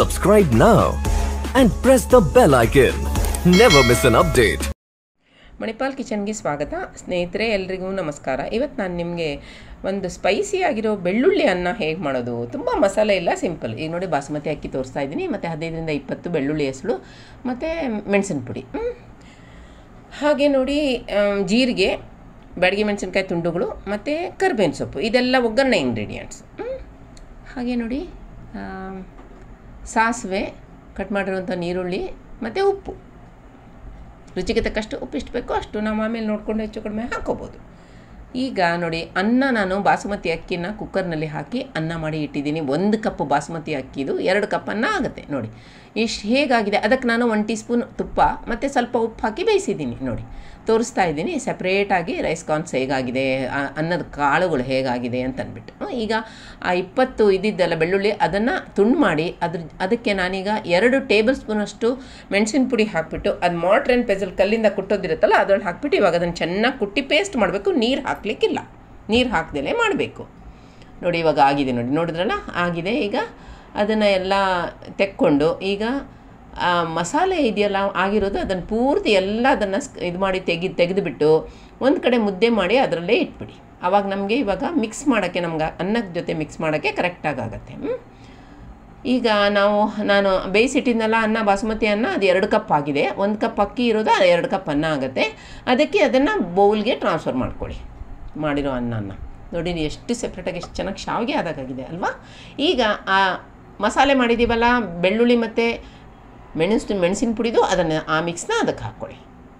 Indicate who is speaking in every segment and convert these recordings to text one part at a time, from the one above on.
Speaker 1: Subscribe now and press the bell icon. Never miss an update.
Speaker 2: Manipal ಕಿಚನ್ಗೆ ಸ್ವಾಗತ ಸ್ನೇಹಿತರೆ ಎಲ್ರಿಗೂ ನಮಸ್ಕಾರ ಇವತ್ತು ನಾನು ನಿಮಗೆ ಒಂದು ಸ್ಪೈಸಿ ಆಗಿರೋ ಬೆಳ್ಳುಳ್ಳಿ ಅನ್ನ ಹೇಗೆ ಮಾಡೋದು ತುಂಬ ಮಸಾಲೆ ಇಲ್ಲ ಸಿಂಪಲ್ ಈಗ ನೋಡಿ ಬಾಸುಮತಿ ಅಕ್ಕಿ ತೋರಿಸ್ತಾ ಇದ್ದೀನಿ ಮತ್ತು ಹದಿನೈದರಿಂದ ಇಪ್ಪತ್ತು ಬೆಳ್ಳುಳ್ಳಿ ಹೆಸಳು ಮತ್ತು ಮೆಣಸಿನ ಪುಡಿ ಹ್ಮ್. ಹಾಗೆ ನೋಡಿ ಆಮ್, ಜೀರಿಗೆ ಬ್ಯಾಡಗಿ ಮೆಣಸಿನ್ಕಾಯಿ ತುಂಡುಗಳು ಮತ್ತು ಕರ್ಬೇವಿನ ಸೊಪ್ಪು ಇದೆಲ್ಲ ಒಗ್ಗರಣೆ ಇಂಗ್ರೀಡಿಯೆಂಟ್ಸ್ ಹಾಗೆ ನೋಡಿ ಆಮ್, ಸಾಸಿವೆ ಕಟ್ ಮಾಡಿರುವಂಥ ನೀರುಳ್ಳಿ ಮತ್ತು ಉಪ್ಪು ರುಚಿಗೆ ತಕ್ಕಷ್ಟು ಉಪ್ಪು ಎಷ್ಟು ಬೇಕೋ ಅಷ್ಟು ನಾವು ಆಮೇಲೆ ನೋಡಿಕೊಂಡು ಹೆಚ್ಚು ಕಡಿಮೆ ಹಾಕೋಬೋದು ಈಗ ನೋಡಿ ಅನ್ನ ನಾನು ಬಾಸುಮತಿ ಅಕ್ಕಿನ ಕುಕ್ಕರ್ನಲ್ಲಿ ಹಾಕಿ ಅನ್ನ ಮಾಡಿ ಇಟ್ಟಿದ್ದೀನಿ ಒಂದು ಕಪ್ ಬಾಸುಮತಿ ಅಕ್ಕಿದು ಎರಡು ಕಪ್ ಅನ್ನ ಆಗುತ್ತೆ ನೋಡಿ ಇಷ್ಟು ಹೇಗಾಗಿದೆ ಅದಕ್ಕೆ ನಾನು ಒನ್ ಟೀ ಸ್ಪೂನ್ ತುಪ್ಪ ಮತ್ತು ಸ್ವಲ್ಪ ಉಪ್ಪು ಹಾಕಿ ಬೇಯಿಸಿದ್ದೀನಿ ನೋಡಿ ತೋರಿಸ್ತಾ ಇದ್ದೀನಿ ಸಪ್ರೇಟಾಗಿ ರೈಸ್ ಕಾರ್ನ್ಸ್ ಹೇಗಾಗಿದೆ ಆ ಅನ್ನದ ಕಾಳುಗಳು ಹೇಗಾಗಿದೆ ಅಂತ ಅಂದ್ಬಿಟ್ಟು ಈಗ ಆ ಇಪ್ಪತ್ತು ಇದ್ದಿದ್ದಲ್ಲ ಬೆಳ್ಳುಳ್ಳಿ ಅದನ್ನು ತುಂಡು ಮಾಡಿ ಅದ್ರ ಅದಕ್ಕೆ ನಾನೀಗ ಎರಡು ಟೇಬಲ್ ಸ್ಪೂನಷ್ಟು ಮೆಣಸಿನ ಪುಡಿ ಹಾಕಿಬಿಟ್ಟು ಅದು ಮಾಟ್ರ್ ಆ್ಯಂಡ್ ಪೆಸಲ್ ಕಲ್ಲಿಂದ ಕುಟ್ಟೋದಿರುತ್ತಲ್ಲ ಅದ್ರಲ್ಲಿ ಹಾಕ್ಬಿಟ್ಟು ಇವಾಗ ಅದನ್ನು ಚೆನ್ನಾಗಿ ಕುಟ್ಟಿ ಪೇಸ್ಟ್ ಮಾಡಬೇಕು ನೀರು ಹಾಕಲಿಕ್ಕಿಲ್ಲ ನೀರು ಹಾಕ್ದಲೇ ಮಾಡಬೇಕು ನೋಡಿ ಇವಾಗ ಆಗಿದೆ ನೋಡಿ ನೋಡಿದ್ರಲ್ಲ ಆಗಿದೆ ಈಗ ಅದನ್ನು ಎಲ್ಲ ತೆಕ್ಕೊಂಡು ಈಗ ಆ ಮಸಾಲೆ ಇದೆಯಲ್ಲ ಆಗಿರೋದು ಅದನ್ನು ಪೂರ್ತಿ ಎಲ್ಲ ಅದನ್ನು ಇದು ಮಾಡಿ ತೆಗಿ ತೆಗೆದುಬಿಟ್ಟು ಒಂದು ಕಡೆ ಮುದ್ದೆ ಮಾಡಿ ಅದರಲ್ಲೇ ಇಟ್ಬಿಡಿ ಆವಾಗ ನಮಗೆ ಇವಾಗ ಮಿಕ್ಸ್ ಮಾಡೋಕ್ಕೆ ನಮ್ಗೆ ಅನ್ನದ ಜೊತೆ ಮಿಕ್ಸ್ ಮಾಡೋಕ್ಕೆ ಕರೆಕ್ಟಾಗಿ ಆಗುತ್ತೆ ಹ್ಮ್? ಈಗ ನಾವು ನಾನು ಬೇಯಿಸಿಟ್ಟಿದ್ನಲ್ಲ ಅನ್ನ ಬಾಸುಮತಿ ಅನ್ನ ಅದು ಎರಡು ಕಪ್ ಆಗಿದೆ ಒಂದು ಕಪ್ ಅಕ್ಕಿ ಇರೋದು ಅದು ಎರಡು ಕಪ್ ಅನ್ನ ಆಗುತ್ತೆ ಅದಕ್ಕೆ ಅದನ್ನು ಬೌಲ್ಗೆ ಟ್ರಾನ್ಸ್ಫರ್ ಮಾಡ್ಕೊಳ್ಳಿ ಮಾಡಿರೋ ಅನ್ನನ ನೋಡಿ ನೀವು ಎಷ್ಟು ಸೆಪ್ರೇಟಾಗಿ ಎಷ್ಟು ಚೆನ್ನಾಗಿ ಶಾವಿಗೆ ಆದಾಗಿದೆ ಅಲ್ವಾ ಈಗ ಆ ಮಸಾಲೆ ಮಾಡಿದ್ದೀವಲ್ಲ ಬೆಳ್ಳುಳ್ಳಿ ಮತ್ತು ಮೆಣಸು ಮೆಣಸಿನ ಪುಡಿದು ಅದನ್ನು ಆ ಮಿಕ್ಸ್ನ ಅದಕ್ಕೆ ಹಾಕ್ಕೊಳ್ಳಿ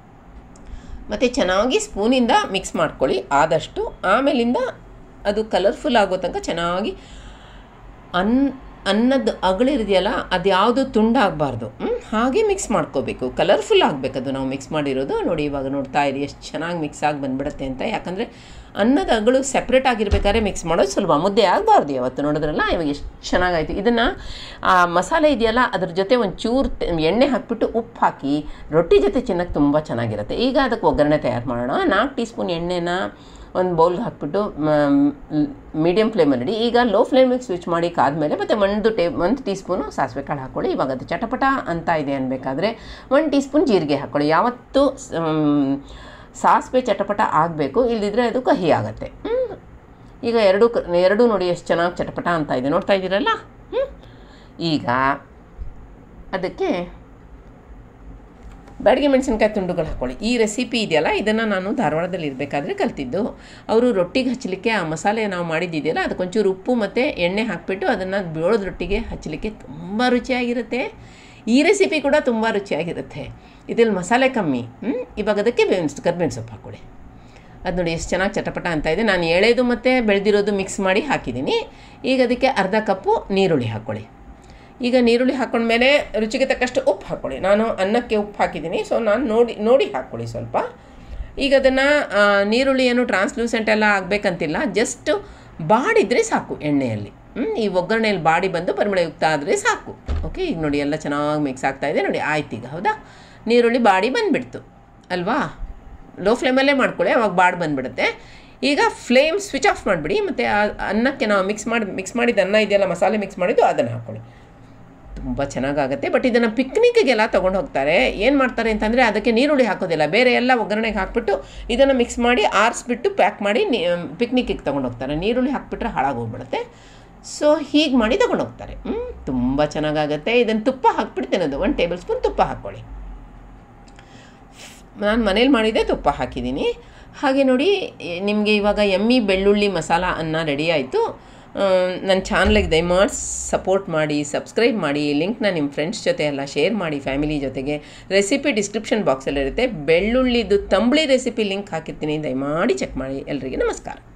Speaker 2: ಮತ್ತು ಚೆನ್ನಾಗಿ ಸ್ಪೂನಿಂದ ಮಿಕ್ಸ್ ಮಾಡ್ಕೊಳ್ಳಿ ಆದಷ್ಟು ಆಮೇಲಿಂದ ಅದು ಕಲರ್ಫುಲ್ ಆಗೋ ತನಕ ಚೆನ್ನಾಗಿ ಅನ್ ಅನ್ನದ ಅಗಳಿದೆಯಲ್ಲ ಅದು ಯಾವುದು ತುಂಡಾಗಬಾರ್ದು ಹಾಗೆ ಮಿಕ್ಸ್ ಮಾಡ್ಕೋಬೇಕು ಕಲರ್ಫುಲ್ ಆಗಬೇಕು ಅದು ನಾವು ಮಿಕ್ಸ್ ಮಾಡಿರೋದು ನೋಡಿ ಇವಾಗ ನೋಡ್ತಾ ಇರಿ ಎಷ್ಟು ಚೆನ್ನಾಗಿ ಮಿಕ್ಸ್ ಆಗಿ ಬಂದ್ಬಿಡುತ್ತೆ ಅಂತ ಯಾಕಂದರೆ ಅನ್ನದ ಅಗಳು ಸೆಪ್ರೇಟ್ ಆಗಿರ್ಬೇಕಾದ್ರೆ ಮಿಕ್ಸ್ ಮಾಡೋದು ಸುಲಭ ಮುದ್ದೆ ಆಗಬಾರ್ದು ಯಾವತ್ತು ನೋಡಿದ್ರಲ್ಲ ಇವಾಗ ಎಷ್ಟು ಚೆನ್ನಾಗಾಯ್ತು ಇದನ್ನು ಆ ಮಸಾಲೆ ಇದೆಯಲ್ಲ ಅದ್ರ ಜೊತೆ ಒಂದು ಚೂರು ಎಣ್ಣೆ ಹಾಕ್ಬಿಟ್ಟು ಉಪ್ಪು ಹಾಕಿ ರೊಟ್ಟಿ ಜೊತೆ ತಿನ್ನೋಕ್ಕೆ ತುಂಬ ಚೆನ್ನಾಗಿರುತ್ತೆ ಈಗ ಅದಕ್ಕೆ ಒಗ್ಗರಣೆ ತಯಾರು ಮಾಡೋಣ ನಾಲ್ಕು ಟೀ ಸ್ಪೂನ್ ಎಣ್ಣೆನ ಒಂದು ಬೌಲ್ಗೆ ಹಾಕ್ಬಿಟ್ಟು ಮೀಡಿಯಮ್ ಫ್ಲೇಮಲ್ಲಿ ಈಗ ಲೋ ಫ್ಲೇಮಿಗೆ ಸ್ವಿಚ್ ಮಾಡಿ ಕಾದ್ಮೇಲೆ ಮತ್ತು ಒಂದು ಟೇ ಒಂದು ಟೀ ಸ್ಪೂನು ಸಾಸಿವೆ ಕಾಳು ಹಾಕ್ಕೊಳ್ಳಿ ಇವಾಗ ಅದು ಚಟಪಟ ಅಂತ ಇದೆ ಅನ್ಬೇಕಾದ್ರೆ ಒಂದು ಟೀ ಸ್ಪೂನ್ ಜೀರಿಗೆ ಹಾಕ್ಕೊಳ್ಳಿ ಯಾವತ್ತೂ ಮ್, ಸಾಸಿವೆ ಚಟಪಟ ಆಗಬೇಕು ಇಲ್ಲದಿದ್ದರೆ ಅದು ಕಹಿ ಆಗುತ್ತೆ ಹ್ಮ್. ಈಗ ಎರಡು ಕ- ಎರಡೂ ನೋಡಿ ಎಷ್ಟು ಚೆನ್ನಾಗಿ ಚಟಪಟ ಅಂತ ಇದೆ ನೋಡ್ತಾ ಇದ್ದೀರಲ್ಲ ಹ್ಮ್. ಈಗ ಅದಕ್ಕೆ ಬ್ಯಾಡಗೆ ಮೆಣಸಿನ್ಕಾಯಿ ತುಂಡುಗಳು ಹಾಕ್ಕೊಳ್ಳಿ ಈ ರೆಸಿಪಿ ಇದೆಯಲ್ಲ ಇದನ್ನು ನಾನು ಧಾರವಾಡದಲ್ಲಿ ಇರಬೇಕಾದ್ರೆ ಕಲ್ತಿದ್ದು ಅವರು ರೊಟ್ಟಿಗೆ ಹಚ್ಚಲಿಕ್ಕೆ ಆ ಮಸಾಲೆ ನಾವು ಮಾಡಿದ್ದಿದೆಯಲ್ಲ ಅದಕ್ಕೊಂಚೂರು ಉಪ್ಪು ಮತ್ತು ಎಣ್ಣೆ ಹಾಕಿಬಿಟ್ಟು ಅದನ್ನು ಜೋಳದ ರೊಟ್ಟಿಗೆ ಹಚ್ಚಲಿಕ್ಕೆ ತುಂಬ ರುಚಿಯಾಗಿರುತ್ತೆ ಈ ರೆಸಿಪಿ ಕೂಡ ತುಂಬ ರುಚಿಯಾಗಿರುತ್ತೆ ಇದ್ರಲ್ಲಿ ಮಸಾಲೆ ಕಮ್ಮಿ ಹ್ಮ್? ಇವಾಗ ಅದಕ್ಕೆ ಬೇವಿನ ಕರ್ಬೇವಿನ ಸೊಪ್ಪು ಹಾಕ್ಕೊಳ್ಳಿ ಅದು ನೋಡಿ ಎಷ್ಟು ಚೆನ್ನಾಗಿ ಚಟಪಟ ಅಂತ ಇದೆ ನಾನು ಎಳೆದು ಮತ್ತು ಬೆಳೆದಿರೋದು ಮಿಕ್ಸ್ ಮಾಡಿ ಹಾಕಿದ್ದೀನಿ ಈಗ ಅದಕ್ಕೆ ಅರ್ಧ ಕಪ್ಪು ನೀರುಳ್ಳಿ ಹಾಕ್ಕೊಳ್ಳಿ ಈಗ ನೀರುಳ್ಳಿ ಹಾಕೊಂಡ್ಮೇಲೆ ರುಚಿಗೆ ತಕ್ಕಷ್ಟು ಉಪ್ಪು ಹಾಕ್ಕೊಳ್ಳಿ ನಾನು ಅನ್ನಕ್ಕೆ ಉಪ್ಪು ಹಾಕಿದ್ದೀನಿ ಸೊ ನಾನು ನೋಡಿ ನೋಡಿ ಹಾಕ್ಕೊಳ್ಳಿ ಸ್ವಲ್ಪ ಈಗ ಅದನ್ನು ನೀರುಳ್ಳಿ ಏನು ಟ್ರಾನ್ಸ್ಲೂಸೆಂಟ್ ಎಲ್ಲ ಆಗಬೇಕಂತಿಲ್ಲ ಜಸ್ಟ್ ಬಾಡಿದರೆ ಸಾಕು ಎಣ್ಣೆಯಲ್ಲಿ ಹ್ಮ್, ಈ ಒಗ್ಗರಣೆಯಲ್ಲಿ ಬಾಡಿ ಬಂದು ಪರಿಮಳಯುಕ್ತ ಆದರೆ ಸಾಕು ಓಕೆ ಈಗ ನೋಡಿ ಎಲ್ಲ ಚೆನ್ನಾಗಿ ಮಿಕ್ಸ್ ಆಗ್ತಾ ಇದೆ ನೋಡಿ ಆಯ್ತು ಈಗ ಹೌದಾ ನೀರುಳ್ಳಿ ಬಾಡಿ ಬಂದುಬಿಡ್ತು ಅಲ್ವಾ ಲೋ ಫ್ಲೇಮಲ್ಲೇ ಮಾಡ್ಕೊಳ್ಳಿ ಅವಾಗ ಬಾಡ್ ಬಂದುಬಿಡುತ್ತೆ ಈಗ ಫ್ಲೇಮ್ ಸ್ವಿಚ್ ಆಫ್ ಮಾಡಿಬಿಡಿ ಮತ್ತು ಆ ಅನ್ನಕ್ಕೆ ನಾವು ಮಿಕ್ಸ್ ಮಾಡಿ ಮಿಕ್ಸ್ ಮಾಡಿದ ಅನ್ನ ಇದೆಯಲ್ಲ ಮಸಾಲೆ ಮಿಕ್ಸ್ ಮಾಡಿದ್ದು ಅದನ್ನು ಹಾಕ್ಕೊಳ್ಳಿ ತುಂಬ ಚೆನ್ನಾಗಾಗುತ್ತೆ ಬಟ್ ಇದನ್ನು ಪಿಕ್ನಿಕ್ಗೆಲ್ಲ ತೊಗೊಂಡು ಹೋಗ್ತಾರೆ ಏನು ಮಾಡ್ತಾರೆ ಅಂತಂದರೆ ಅದಕ್ಕೆ ನೀರುಳ್ಳಿ ಹಾಕೋದಿಲ್ಲ ಬೇರೆ ಎಲ್ಲ ಒಗ್ಗರಣೆಗೆ ಹಾಕ್ಬಿಟ್ಟು ಇದನ್ನು ಮಿಕ್ಸ್ ಮಾಡಿ ಆರಿಸ್ಬಿಟ್ಟು ಪ್ಯಾಕ್ ಮಾಡಿ ಪಿಕ್ನಿಕ್ಕಿಗೆ ತೊಗೊಂಡು ಹೋಗ್ತಾರೆ ನೀರುಳ್ಳಿ ಹಾಕ್ಬಿಟ್ರೆ ಹಾಳಾಗೋಗ್ಬಿಡುತ್ತೆ ಸೊ ಹೀಗೆ ಮಾಡಿ ತೊಗೊಂಡು ಹೋಗ್ತಾರೆ ಹ್ಞೂ ತುಂಬ ಚೆನ್ನಾಗಾಗುತ್ತೆ ಇದನ್ನು ತುಪ್ಪ ಹಾಕ್ಬಿಡ್ತೇನೆ ಅದು ಒಂದು ಟೇಬಲ್ ಸ್ಪೂನ್ ತುಪ್ಪ ಹಾಕ್ಕೊಳ್ಳಿ ನಾನು ಮನೇಲಿ ಮಾಡಿದ್ದೆ ತುಪ್ಪ ಹಾಕಿದ್ದೀನಿ ಹಾಗೆ ನೋಡಿ ನಿಮಗೆ ಇವಾಗ ಎಮ್ಮಿ ಬೆಳ್ಳುಳ್ಳಿ ಮಸಾಲ ಅನ್ನ ರೆಡಿ ಆಯಿತು ನನ್ನ ಚಾನಲ್ಗೆ ದಯಮಾಡಿ ಸಪೋರ್ಟ್ ಮಾಡಿ ಸಬ್ಸ್ಕ್ರೈಬ್ ಮಾಡಿ ಲಿಂಕ್ನ ನಿಮ್ಮ ಫ್ರೆಂಡ್ಸ್ ಜೊತೆ ಎಲ್ಲ ಶೇರ್ ಮಾಡಿ ಫ್ಯಾಮಿಲಿ ಜೊತೆಗೆ ರೆಸಿಪಿ ಡಿಸ್ಕ್ರಿಪ್ಷನ್ ಬಾಕ್ಸಲ್ಲಿರುತ್ತೆ ಬೆಳ್ಳುಳ್ಳಿದು ತಂಬಳಿ ರೆಸಿಪಿ ಲಿಂಕ್ ಹಾಕಿರ್ತೀನಿ ದಯಮಾಡಿ ಚೆಕ್ ಮಾಡಿ ಎಲ್ರಿಗೂ ನಮಸ್ಕಾರ